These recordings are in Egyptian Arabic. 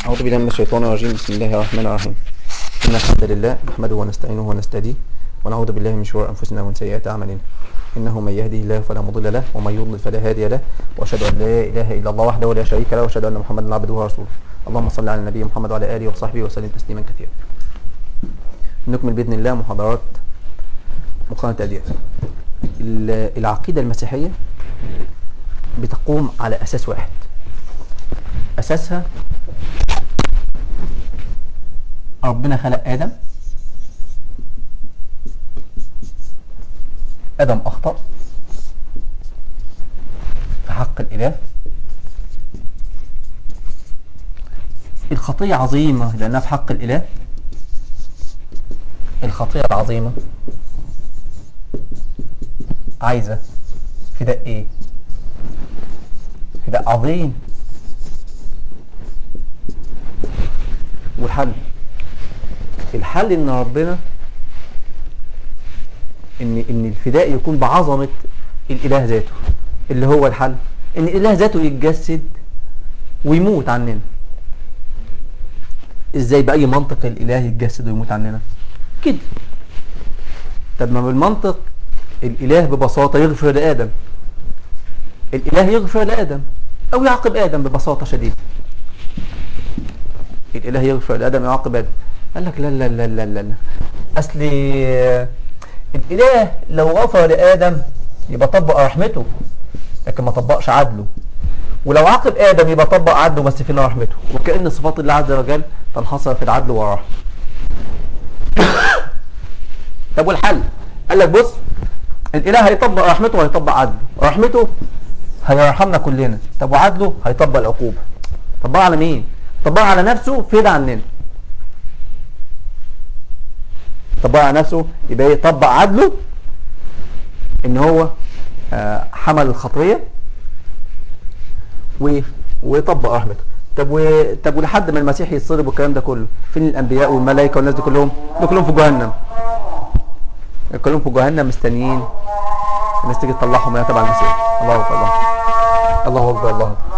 أعوذ بالله من الشيطان الرجيم بسم الله الرحمن الرحيم إن الحمد لله نحمده ونستعينه ونستهديه ونعوذ بالله من شرور أنفسنا ومن سيئات أعمالنا إنه من يهده الله فلا مضل له ومن يضلل فلا هادي له وأشهد أن لا إله إلا الله وحده لا شريك له وأشهد أن محمدا عبده ورسوله اللهم صل على النبي محمد وعلى آله وصحبه وسلم تسليما كثيرا نكمل بإذن الله محاضرات مقارنة أديان العقيدة المسيحية بتقوم على أساس واحد أساسها ربنا خلق آدم آدم أخطأ في حق الإله الخطية عظيمة لأنها في حق الإله الخطية العظيمة عايزة فداء إيه فداء عظيم والحل الحل ان ربنا ان ان الفداء يكون بعظمه الاله ذاته اللي هو الحل ان الاله ذاته يتجسد ويموت عننا ازاي باي منطق الاله يتجسد ويموت عننا كده طب ما بالمنطق الاله ببساطه يغفر لادم الاله يغفر لادم او يعاقب ادم ببساطه شديده الاله يغفر لادم يعاقب ادم قال لك لا لا لا لا لا, لا. اصل الاله لو غفر لادم يبقى طبق رحمته لكن ما طبقش عدله ولو عاقب ادم يبقى طبق عدله بس فينا رحمته وكأن صفات الله عز وجل تنحصر في العدل والرحمه طب والحل قال لك بص الاله هيطبق رحمته وهيطبق عدله رحمته هيرحمنا كلنا طب وعدله هيطبق العقوبه طبقها على مين طبقها على نفسه فدا عننا طبقها على نفسه يبقى ايه طبق عدله ان هو آه حمل الخطيه و ويطبق رحمته طب و... طب ولحد ما المسيح يتصلب والكلام ده كله فين الانبياء والملائكه والناس دي كلهم دول كلهم في جهنم كلهم في جهنم مستنيين الناس تيجي تطلعهم منها تبع المسيح الله اكبر الله الله اكبر الله اكبر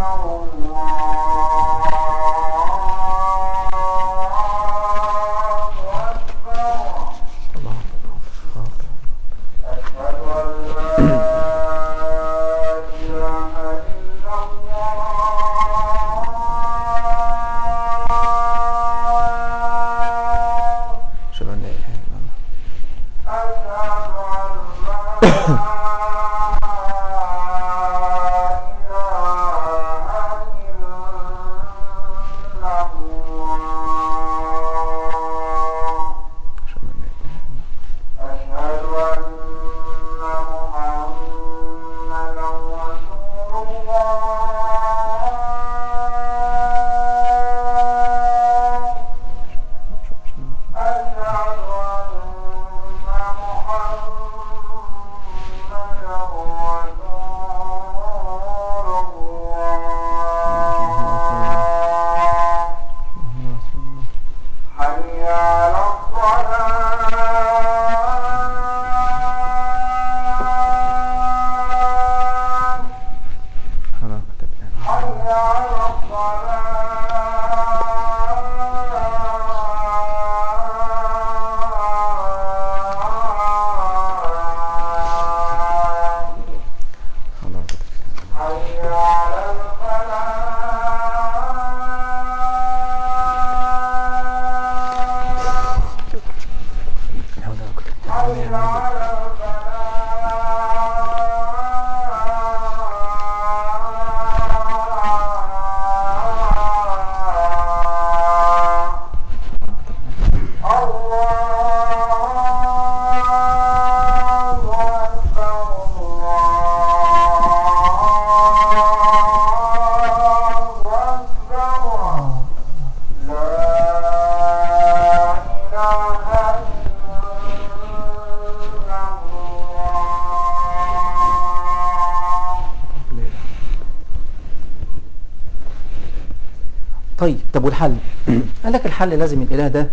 طيب طب والحل قال لك الحل لازم الاله ده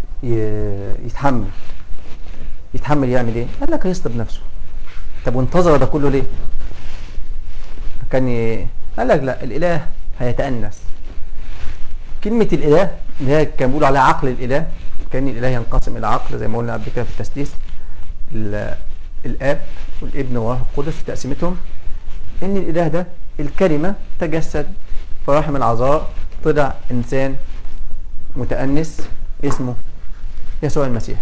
يتحمل يتحمل يعمل ايه قال لك هيصلب نفسه طب وانتظر ده كله ليه كان ي... قال لك لا الاله هيتأنس كلمة الإله اللي هي كان بيقولوا عليها عقل الإله كان الإله ينقسم إلى عقل زي ما قلنا قبل كده في التسديس الآب والابن والروح القدس في تقسيمتهم إن الإله ده الكلمة تجسد في رحم العذراء طلع إنسان متأنس اسمه يسوع المسيح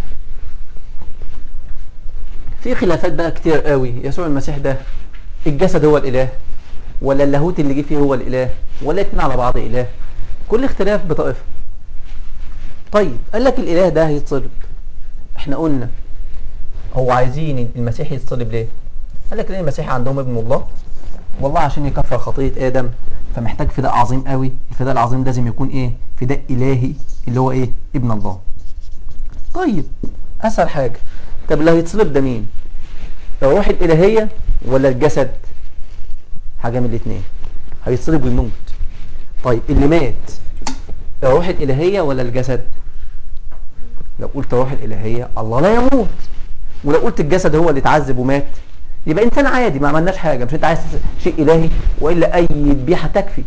في خلافات بقى كتير قوي يسوع المسيح ده الجسد هو الإله ولا اللاهوت اللي جه فيه هو الإله ولا اتنين على بعض إله كل اختلاف بطائفة طيب قال لك الإله ده هيتصلب احنا قلنا هو عايزين المسيح يتصلب ليه قال لك لان المسيح عندهم ابن الله والله عشان يكفر خطية آدم فمحتاج فداء عظيم قوي الفداء العظيم لازم يكون ايه فداء إلهي اللي هو ايه ابن الله طيب أسهل حاجة طب اللي هيتصلب ده مين الروح الإلهية ولا الجسد حاجة من الاثنين هيتصلب ويموت طيب اللي مات الروح الإلهية ولا الجسد لو قلت الروح الإلهية الله لا يموت ولو قلت الجسد هو اللي اتعذب ومات يبقى انسان عادي ما عملناش حاجة مش انت عايز شيء إلهي وإلا أي ذبيحة تكفي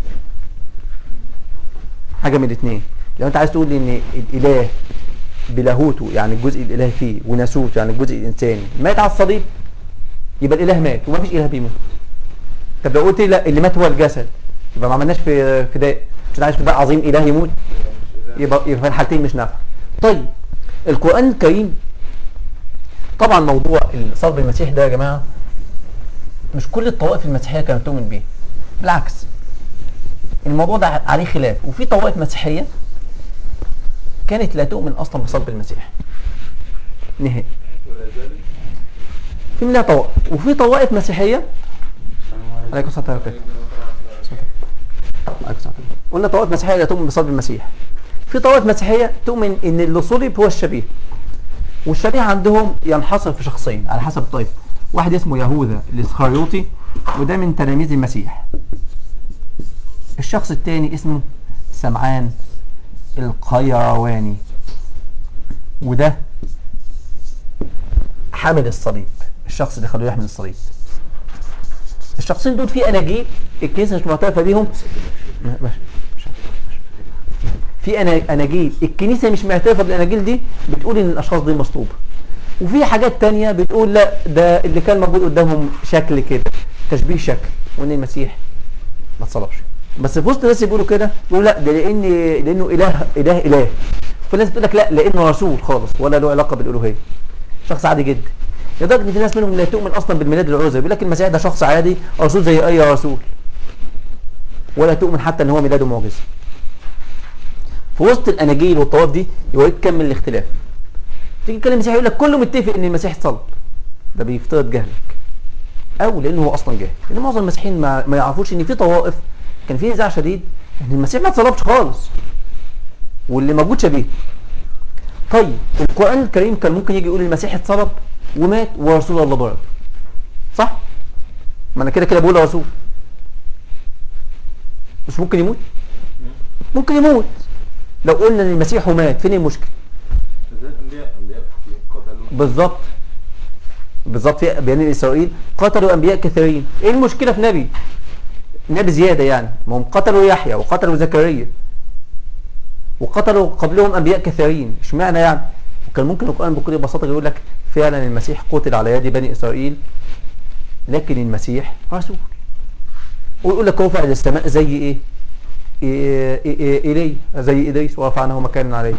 حاجة من الاثنين لو انت عايز تقول لي ان الإله بلاهوته يعني الجزء الإلهي فيه وناسوته يعني الجزء الإنساني مات على الصليب يبقى الإله مات وما فيش إله بيموت طب لو قلت لي لا اللي مات هو الجسد يبقى ما عملناش في فداء مش عايز فداء عظيم إله يموت يبقى يبقى في الحالتين مش نافع طيب القرآن الكريم طبعا موضوع صلب المسيح ده يا جماعة مش كل الطوائف المسيحية كانت تؤمن بيه بالعكس الموضوع ده عليه خلاف وفي طوائف مسيحية كانت لا تؤمن أصلا بصلب المسيح نهائي في منها طوائف وفي طوائف مسيحية عليكم الصلاة والسلام قلنا طوائف مسيحية لا تؤمن بصلب المسيح في طوائف مسيحية تؤمن ان اللي صلب هو الشبيه والشبيه عندهم ينحصر في شخصين على حسب الطائفة واحد اسمه يهوذا الاسخريوطي وده من تلاميذ المسيح الشخص الثاني اسمه سمعان القيرواني وده حامل الصليب الشخص اللي خلوه يحمل الصليب الشخصين دول في اناجيل الكنيسه مش معترفه بيهم في اناجيل الكنيسه مش معترفه بالاناجيل دي بتقول ان الاشخاص دي مصلوبه وفي حاجات تانية بتقول لا ده اللي كان موجود قدامهم شكل كده تشبيه شكل وان المسيح ما اتصلبش بس في وسط الناس بيقولوا كده بيقولوا لا ده لان لانه اله اله اله في ناس بتقول لك لا لانه رسول خالص ولا له علاقه بالالوهيه شخص عادي جدا لدرجه ان في ناس منهم لا تؤمن اصلا بالميلاد العزى بيقول لك المسيح ده شخص عادي رسول زي اي رسول ولا تؤمن حتى ان هو ميلاده معجزه في وسط الاناجيل والطواف دي يوريك كم من الاختلاف تيجي تكلم المسيح يقول لك كله متفق ان المسيح اتصلب ده بيفترض جهلك او لانه هو اصلا جاهل لان معظم المسيحيين ما, ما يعرفوش ان في طوائف كان في نزاع شديد ان المسيح ما اتصلبش خالص واللي موجود شبيه طيب القران الكريم كان ممكن يجي يقول المسيح اتصلب ومات ورسول الله برضه صح ما انا كده كده بقول رسول مش ممكن يموت ممكن يموت لو قلنا ان المسيح مات فين المشكله بالظبط بالظبط في بني اسرائيل قتلوا انبياء كثيرين ايه المشكله في نبي نبي زياده يعني ما هم قتلوا يحيى وقتلوا زكريا وقتلوا قبلهم انبياء كثيرين اشمعنى يعني وكان ممكن القران بكل بساطه يقول لك فعلا المسيح قتل على يد بني اسرائيل لكن المسيح رسول ويقول لك رفع الى السماء زي ايه إلي زي إدريس ورفعناه مكانا عليه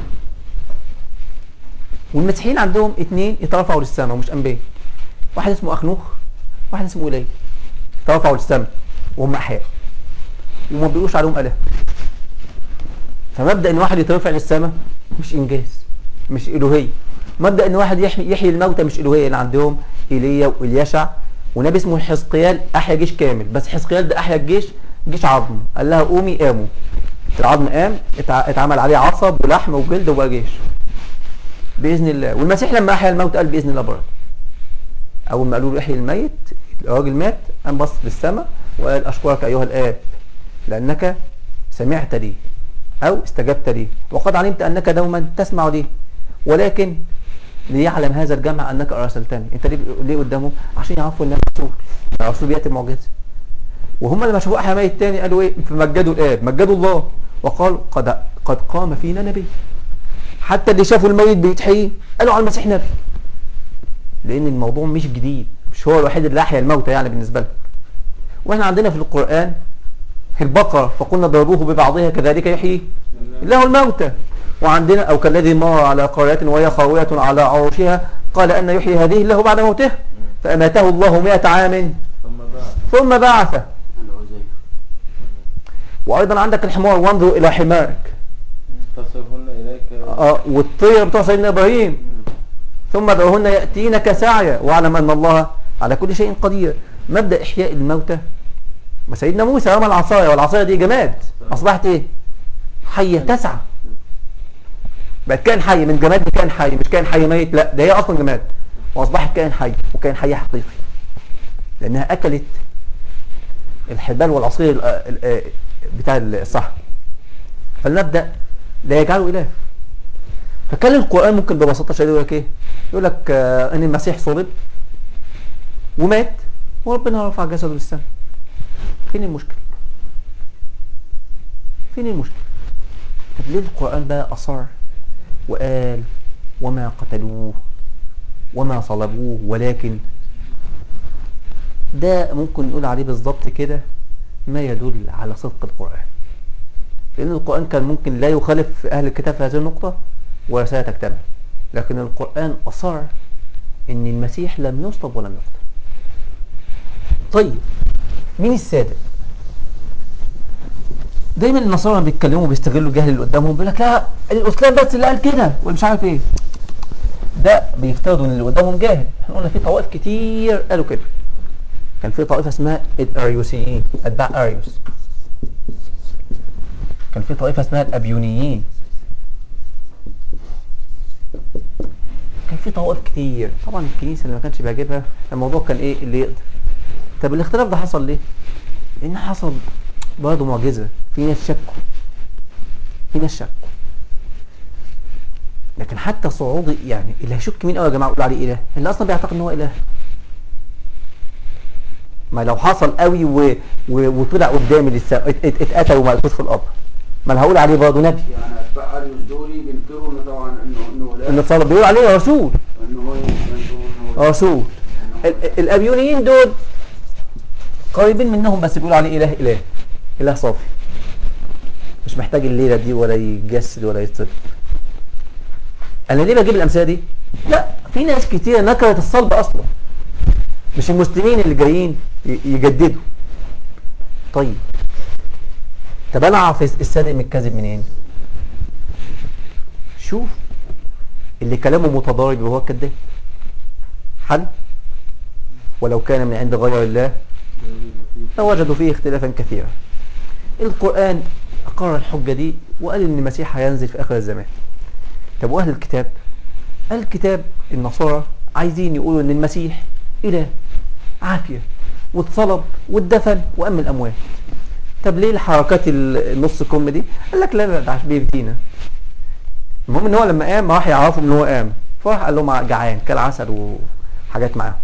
والمسيحيين عندهم اثنين يترفعوا للسماء ومش أنبياء واحد اسمه أخنوخ واحد اسمه إلي يترفعوا للسماء وهم أحياء وما بيقولوش عليهم إله فمبدأ إن واحد يترفع للسماء مش إنجاز مش إلوهية مبدأ إن واحد يحيي, يحيي الموتى مش إلوهية اللي عندهم إيليا وإلياشع ونبي اسمه حزقيال أحيا جيش كامل بس حزقيال ده أحيا الجيش جيش عظم قال لها قومي قاموا العظم قام اتعمل عليه عصب ولحم وجلد وبقى جيش باذن الله والمسيح لما احيا الموت قال باذن الله برضه اول ما قالوا له احيي الميت الراجل مات قام بص للسماء وقال اشكرك ايها الاب لانك سمعت لي او استجبت لي وقد علمت انك دوما تسمع لي ولكن ليعلم هذا الجمع انك ارسلتني انت ليه ليه قدامه عشان يعرفوا ان انا رسول الرسول بياتي معجزه وهم لما شافوا احيا ميت تاني قالوا ايه فمجدوا الاب مجدوا الله وقال قد قد قام فينا نبي حتى اللي شافوا الميت بيتحيي قالوا على المسيح نبي لان الموضوع مش جديد مش هو الوحيد اللي احيا الموتى يعني بالنسبه لهم واحنا عندنا في القران في البقره فقلنا ضربوه ببعضها كذلك يحيي الله الموتى وعندنا او كالذي مر على قريه وهي خاويه على عروشها قال ان يحيي هذه الله بعد موته فاماته الله مئة عام ثم بعد ثم بعثه العزيز وايضا عندك الحمار وانظر الى حمارك فصرهن إليك آه والطير بتوع سيدنا ابراهيم ثم ادعوهن ياتينك سعيا واعلم ان الله على كل شيء قدير مبدا احياء الموتى ما سيدنا موسى رمى العصايه والعصايه دي جماد اصبحت ايه حيه تسعى بقت كائن حي من جماد لكائن حي مش كائن حي ميت لا ده هي اصلا جماد واصبحت كائن حي وكائن حي حقيقي لانها اكلت الحبال والعصير ال- ال- ال- بتاع الصحراء فلنبدا لا يجعله اله فكان القران ممكن ببساطه شديده يقول لك ايه يقول لك آه، ان المسيح صلب ومات وربنا رفع جسده للسماء فين المشكله فين المشكله طب ليه القران بقى اصر وقال وما قتلوه وما صلبوه ولكن ده ممكن نقول عليه بالظبط كده ما يدل على صدق القرآن لأن القرآن كان ممكن لا يخالف أهل الكتاب في هذه النقطة ولا سيتكتمل لكن القرآن أصر أن المسيح لم يصلب ولم يقتل طيب مين الصادق؟ دايما النصارى لما بيتكلموا بيستغلوا الجهل اللي قدامهم بيقول لك لا الاسلام بس اللي قال كده ومش عارف ايه ده بيفترضوا ان اللي قدامهم جاهل احنا قلنا في طوائف كتير قالوا كده كان في طائفه اسمها الاريوسيين اتباع اريوس كان في طائفه اسمها الابيونيين كان في طوائف كتير طبعا الكنيسه اللي ما كانش بيعجبها الموضوع كان ايه اللي يقدر طب الاختلاف ده حصل ليه؟ لان حصل برضه معجزه في ناس شكوا في ناس شكوا لكن حتى صعود يعني اللي هيشك مين قوي يا جماعه يقول عليه اله اللي اصلا بيعتقد ان هو اله ما لو حصل قوي و... و... وطلع قدامي لسه ات... ات... اتقتل وما لقوش في القبر ما انا هقول عليه برضه نبي يعني اتباع اريوس دولي بينكروا انه طبعا انه انه لا ان اتصل بيقول عليه رسول انه هو انه رسول ال... ال- الابيونيين دول قريبين منهم بس بيقولوا عليه اله اله اله صافي مش محتاج الليله دي ولا يجسد ولا يتصل انا ليه بجيب الامثله دي لا في ناس كتير نكرت الصلب اصلا مش المسلمين اللي جايين ي- يجددوا طيب طب انا اعرف الصادق من الكاذب منين شوف اللي كلامه متضارب وهو كذاب حل ولو كان من عند غير الله لوجدوا فيه اختلافا كثيرا القرآن أقر الحجة دي وقال إن المسيح هينزل في آخر الزمان طب وأهل الكتاب أهل الكتاب النصارى عايزين يقولوا إن المسيح إله عافية واتصلب واتدفن وأم الأموات طب ليه الحركات النص كم دي قال لك لا لا ده عشان بيفتينا المهم ان هو لما قام راح يعرفوا ان هو قام فراح قال لهم جعان كل عسل وحاجات معاهم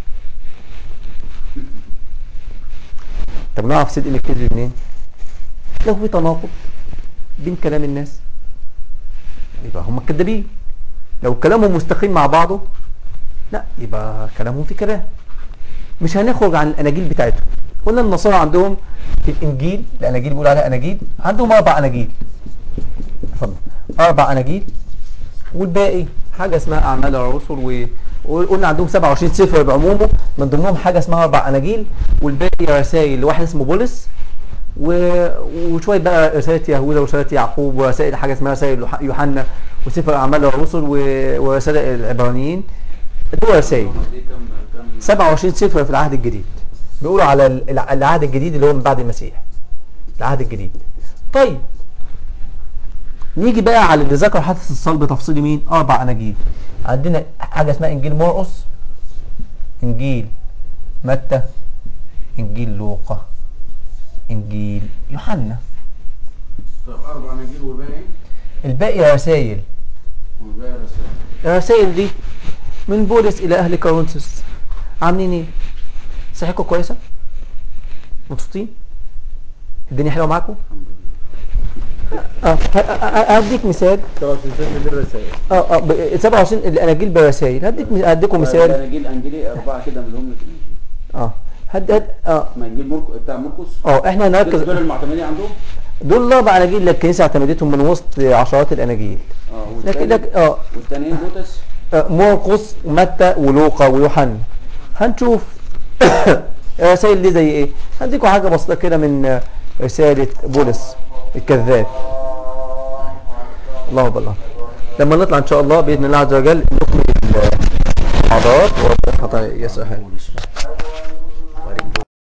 طب نعرف صدق الكذب منين لو في تناقض بين كلام الناس يبقى هم كذابين لو كلامهم مستقيم مع بعضه لا يبقى كلامهم في كلام مش هنخرج عن الاناجيل بتاعتهم قلنا النصارى عندهم في الانجيل الاناجيل بيقولوا عليها اناجيل عندهم اربع اناجيل اتفضل اربع اناجيل والباقي حاجه اسمها اعمال الرسل و... وقلنا عندهم 27 سفر بعمومه من ضمنهم حاجه اسمها اربع اناجيل والباقي رسائل لواحد اسمه بولس و... وشويه بقى رساله يهوذا ورساله يعقوب ورسائل حاجه اسمها رسائل يوح- يوحنا وسفر اعمال الرسل و... ورسائل العبرانيين دول رسائل دي كم كم 27 سفر في العهد الجديد بيقولوا على ال- الع- العهد الجديد اللي هو من بعد المسيح العهد الجديد طيب نيجي بقى على اللي ذكر حادث الصلب تفصيلي مين اربع اناجيل عندنا حاجه اسمها انجيل مرقس انجيل متى انجيل لوقا انجيل يوحنا طب اربع نجيل والباقي الباقي رسائل والباقي رسائل الرسائل دي من بولس الى اهل كورنثوس عاملين ايه صحتكم كويسه مبسوطين الدنيا حلوه معاكم الحمد لله اه ه- ه- هديك مثال 27 سنة دي الرسائل اه اه ب- 27 الاناجيل برسائل هديك هديكم مثال الاناجيل انجيلي اربعه كده من هم اه هد هد اه ما انجيل مركو بتاع مرقس اه احنا هنركز دول المعتمدين عندهم دول الاربع اناجيل اللي الكنيسه اعتمدتهم من وسط عشرات الاناجيل اه لكن والتاني لك اه والتانيين لوتس آه، مرقس ومتى ولوقا ويوحنا هنشوف الرسائل دي زي ايه هديكم حاجه بسيطه كده من آه، رساله بولس الكذاب الله بالله لما نطلع ان شاء الله باذن الله عز وجل نكمل المحاضرات وربنا يسهل بولس.